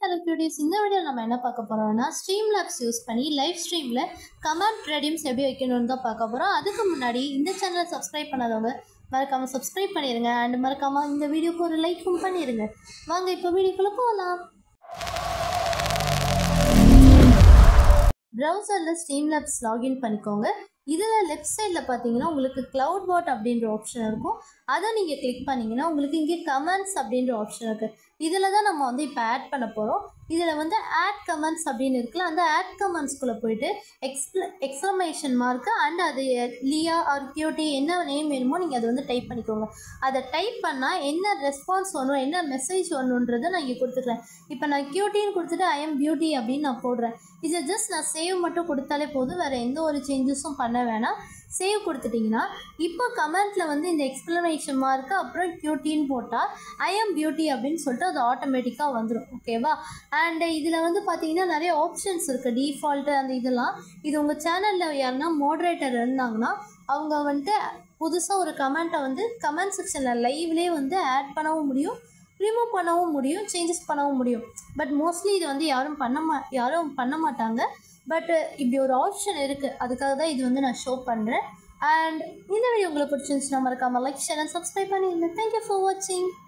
hello கியூடிஸ் இந்த video நம்ம என்ன பார்க்க போகிறோம்னா ஸ்ட்ரீம் லேப்ஸ் யூஸ் பண்ணி லைவ் ஸ்ட்ரீமில் கமெண்ட் ரெடியூம்ஸ் எப்படி வைக்கணும்னு தான் பார்க்க போகிறோம் அதுக்கு முன்னாடி இந்த சேனலை சப்ஸ்கிரைப் பண்ணாதவங்க மறக்காமல் சப்ஸ்கிரைப் பண்ணிடுங்க அண்ட் மறக்காமல் இந்த வீடியோக்கு ஒரு லைக்கும் பண்ணிடுங்க வாங்க இப்போ வீடியோக்குள்ளே போகலாம் ப்ரௌசரில் ஸ்ட்ரீம் லேப்ஸ் லாகின் பண்ணிக்கோங்க இதில் லெஃப்ட் சைடில் பார்த்தீங்கன்னா உங்களுக்கு க்ளவுட் வாட் அப்படின்ற ஆப்ஷன் இருக்கும் அதை நீங்கள் கிளிக் பண்ணிங்கன்னா உங்களுக்கு இங்கே கமெண்ட்ஸ் அப்படின்ற ஆப்ஷன் இருக்குது இதில் தான் நம்ம வந்து இப்போ ஆட் பண்ண போகிறோம் இதில் வந்து ஆட் கமெண்ட்ஸ் அப்படின்னு இருக்குல்ல அந்த ஆட் கமெண்ட்ஸ்குள்ளே போயிட்டு எக்ஸ்ப்ள எக்ஸ்க்ளமேஷன் மார்க்கு அண்ட் அது லியா ஆர் கியூட்டி என்ன நேம் வேணுமோ நீங்கள் அதை வந்து டைப் பண்ணிக்கோங்க அதை டைப் பண்ணால் என்ன ரெஸ்பான்ஸ் வரணும் என்ன மெசேஜ் வரணுன்றதை நான் இங்கே கொடுத்துக்கிறேன் இப்போ நான் கியூட்டின்னு கொடுத்துட்டு ஐ எம் பியூட்டி அப்படின்னு நான் போடுறேன் இதை ஜஸ்ட் நான் சேவ் மட்டும் கொடுத்தாலே போதும் வேறு எந்த ஒரு சேஞ்சஸும் பண்ண வேணாம் சேவ் கொடுத்துட்டிங்கன்னா இப்போ கமெண்ட்டில் வந்து இந்த எக்ஸ்ப்ளனேஷன் மார்க்கு அப்புறம் கியூட்டின்னு போட்டால் ஐ எம் பியூட்டி அப்படின்னு சொல்லிட்டு அது ஆட்டோமேட்டிக்காக வந்துடும் ஓகேவா அண்ட் இதில் வந்து பார்த்தீங்கன்னா நிறைய ஆப்ஷன்ஸ் இருக்குது டிஃபால்ட்டு அந்த இதெல்லாம் இது உங்கள் சேனலில் யாருன்னா மோட்ரேட்டர் இருந்தாங்கன்னா அவங்க வந்துட்டு புதுசாக ஒரு கமெண்ட்டை வந்து கமெண்ட் செக்ஷனில் லைவ்லேயே வந்து ஆட் பண்ணவும் முடியும் ரிமூவ் பண்ணவும் முடியும் சேஞ்சஸ் பண்ணவும் முடியும் பட் மோஸ்ட்லி இது வந்து யாரும் பண்ண மா யாரும் பண்ண மாட்டாங்க பட் இப்படி ஒரு ஆப்ஷன் இருக்குது அதுக்காக தான் இது வந்து நான் ஷோ பண்ணுறேன் அண்ட் இந்த வீடியோ உங்களுக்கு பிடிச்சிருந்துச்சுன்னா மறக்காமல் லைக் ஷேர் அண்ட் சப்ஸ்கிரைப் பண்ணிடுங்க தேங்க்யூ ஃபார் வாட்சிங்